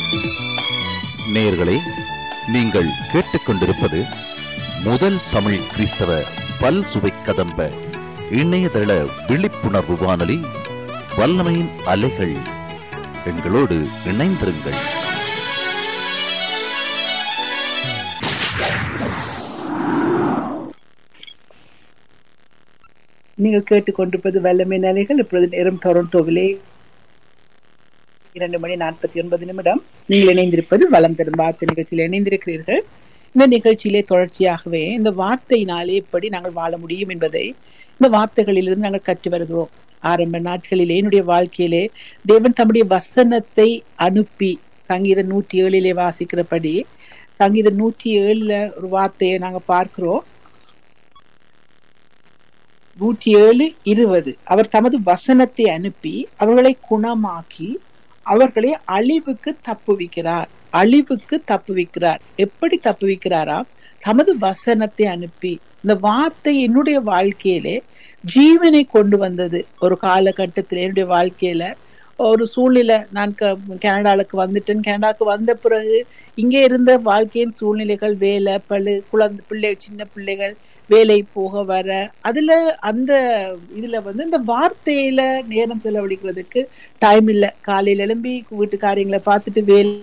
நேயர்களே நீங்கள் கேட்டுக்கொண்டிருப்பது முதல் தமிழ் கிறிஸ்தவ பல் சுவை கதம்ப இணையதள விழிப்புணர்வு வானொலி வல்லமையின் அலைகள் எங்களோடு இணைந்திருங்கள் நீங்கள் கேட்டுக்கொண்டிருப்பது வல்லமை நிலைகள் இப்பொழுது நேரம் டொரண்டோவிலே இரண்டு மணி நாற்பத்தி ஒன்பது நிமிடம் நீங்கள் இணைந்திருப்பது வளம் தரும் வார்த்தை நிகழ்ச்சியில் இணைந்திருக்கிறீர்கள் இந்த நிகழ்ச்சியிலே தொடர்ச்சியாகவே இந்த வார்த்தையினாலே எப்படி நாங்கள் வாழ முடியும் என்பதை இந்த வார்த்தைகளிலிருந்து நாங்கள் கற்று வருகிறோம் ஆரம்ப நாட்களிலே என்னுடைய வாழ்க்கையிலே தேவன் தம்முடைய வசனத்தை அனுப்பி சங்கீதம் நூற்றி ஏழிலே வாசிக்கிறபடி சங்கீதம் நூற்றி ஏழுல ஒரு வார்த்தையை நாங்க பார்க்கிறோம் நூற்றி ஏழு இருபது அவர் தமது வசனத்தை அனுப்பி அவர்களை குணமாக்கி அவர்களை அழிவுக்கு தப்புவிக்கிறார் அழிவுக்கு தப்புவிக்கிறார் எப்படி தப்புவிக்கிறாரா தமது வசனத்தை அனுப்பி இந்த வார்த்தை என்னுடைய வாழ்க்கையிலே ஜீவனை கொண்டு வந்தது ஒரு காலகட்டத்தில் என்னுடைய வாழ்க்கையில ஒரு சூழ்நிலை நான் கனடாவுக்கு வந்துட்டேன் கனடாவுக்கு வந்த பிறகு இங்கே இருந்த வாழ்க்கையின் சூழ்நிலைகள் வேலை பழு குழந்தை பிள்ளை சின்ன பிள்ளைகள் வேலை போக வர அதுல அந்த இதுல வந்து இந்த வார்த்தையில நேரம் செலவழிக்கிறதுக்கு டைம் இல்ல காலையில எழும்பி வீட்டு காரியங்களை பார்த்துட்டு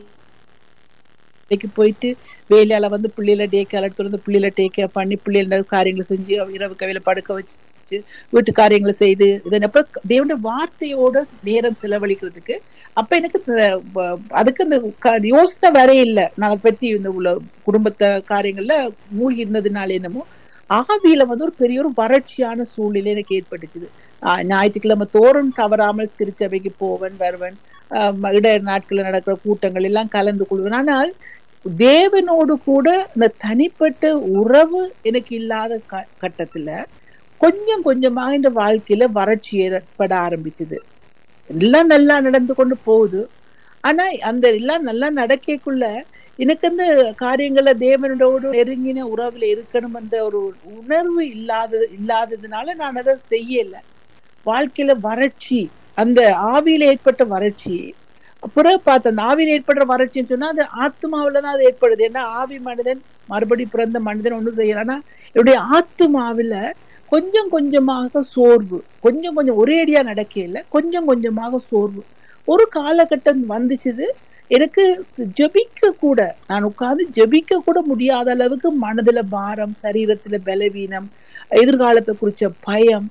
வேலைக்கு போயிட்டு வேலையால வந்து பிள்ளையில டே கேர் எடுத்து வந்து பிள்ளையில டேக் கேர் பண்ணி பிள்ளைகள காரியங்களை செஞ்சு இரவு கவையில படுக்க வச்சு வீட்டு காரியங்களை செய்து இதனப்ப தேவனுடைய வார்த்தையோட நேரம் செலவழிக்கிறதுக்கு அப்ப எனக்கு அதுக்கு அந்த யோசனை வர இல்லை நான் அதை பத்தி இந்த உள்ள குடும்பத்தை காரியங்கள்ல மூழ்கி இருந்ததுனால என்னமோ ஆவியில வந்து ஒரு பெரிய ஒரு வறட்சியான சூழ்நிலை எனக்கு ஏற்பட்டுச்சுது ஞாயிற்றுக்கிழமை தோறும் தவறாமல் திருச்சபைக்கு போவன் வருவன் இட நாட்களில் நடக்கிற கூட்டங்கள் எல்லாம் கலந்து கொள்வேன் ஆனால் தேவனோடு கூட இந்த தனிப்பட்ட உறவு எனக்கு இல்லாத கட்டத்துல கொஞ்சம் கொஞ்சமாக இந்த வாழ்க்கையில வறட்சி ஏற்பட ஆரம்பிச்சது எல்லாம் நல்லா நடந்து கொண்டு போகுது ஆனா அந்த எல்லாம் நல்லா நடக்கக்குள்ள எனக்கு அந்த காரியங்கள தேவனோடு நெருங்கின உறவுல இருக்கணும் என்ற ஒரு உணர்வு இல்லாத இல்லாததுனால நான் அதை செய்யல வாழ்க்கையில வறட்சி அந்த ஆவியில ஏற்பட்ட வறட்சி பிறகு பார்த்த அந்த ஆவியில் ஏற்படுற வறட்சின்னு சொன்னா அது ஆத்மாவில தான் அது ஏற்படுது ஏன்னா ஆவி மனிதன் மறுபடி பிறந்த மனிதன் ஒண்ணும் செய்யல ஆனா என்னுடைய ஆத்மாவில கொஞ்சம் கொஞ்சமாக சோர்வு கொஞ்சம் கொஞ்சம் ஒரே அடியா நடக்கல கொஞ்சம் கொஞ்சமாக சோர்வு ஒரு காலகட்டம் வந்துச்சுது எனக்கு ஜபிக்க கூட நான் உட்கார்ந்து ஜபிக்க கூட முடியாத அளவுக்கு மனதுல பாரம் சரீரத்துல பலவீனம் எதிர்காலத்தை குறிச்ச பயம்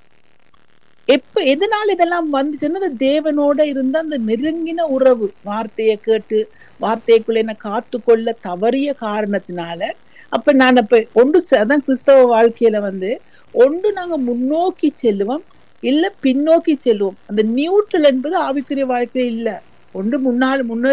எப்ப எதனால இதெல்லாம் வந்துச்சுன்னா அந்த தேவனோட இருந்த அந்த நெருங்கின உறவு வார்த்தையை கேட்டு வார்த்தைக்குள்ள என்ன காத்து கொள்ள தவறிய காரணத்தினால அப்ப நான் அப்ப ஒன்று அதான் கிறிஸ்தவ வாழ்க்கையில வந்து ஒன்று நாங்க முன்னோக்கி செல்லுவோம் இல்ல பின்னோக்கி செல்லுவோம் அந்த நியூட்ரல் என்பது ஆவிக்குரிய வாழ்க்கையில இல்ல ஒன்று முன்னால் முன்னே